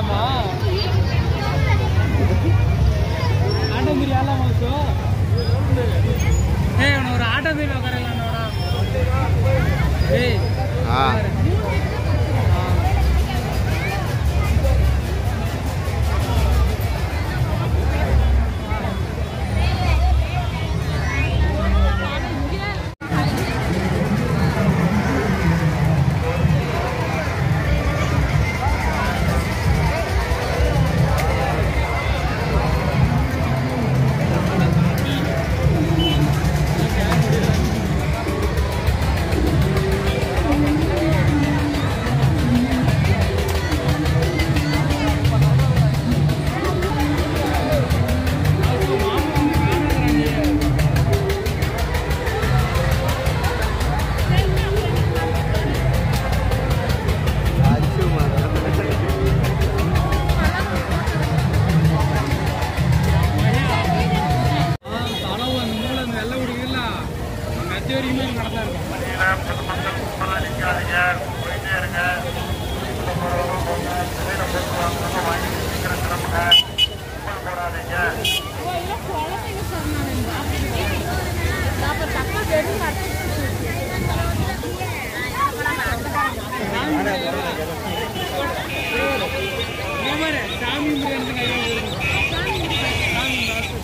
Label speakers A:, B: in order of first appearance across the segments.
A: ஆடலாமா ஆட்ட மீறி ஆடலாமா சோ ஏய் உன ஒரு ஆட்ட மீறி உட்காரலாம்டா ஏய்
B: ஆ
A: அளவு அந்த மூளை அந்த வெள்ளை குடிக்கல மெத்த வரைக்குமே நடந்தா இருக்கும் இங்க பாரு, சாமி பிரியாணி கையில வச்சிருக்கோம். சாமி லாஸ்ட்.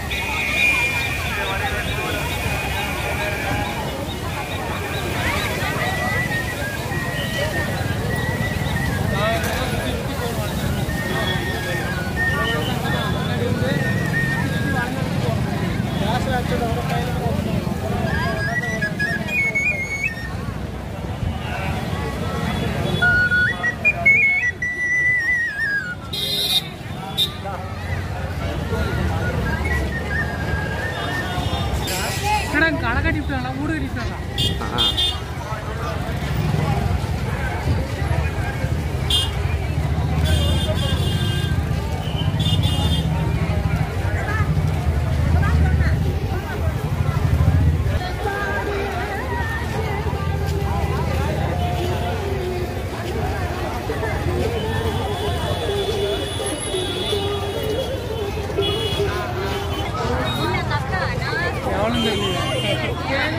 A: கடை கடை கட்டி விட்டாங்களா ஊடு கட்டி விட்டாங்களா
B: ஆஹா.
A: எவ்வளோ தெரியல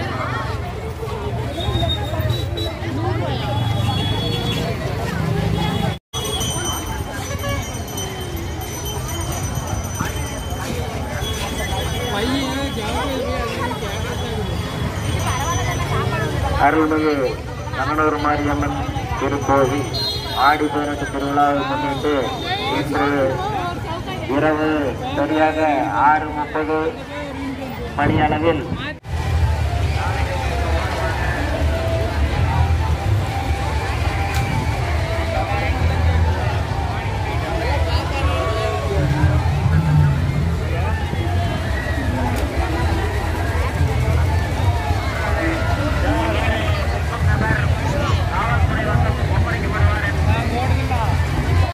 A: பையன் ஜாலியாக
C: அருள்மிகு மங்கனூர் மாரியம்மன் திருக்கோவில் ஆடி பதினெட்டு திருவிழாவை முன்னிட்டு இன்று இரவு சரியாக ஆறு முப்பது மணி அளவில்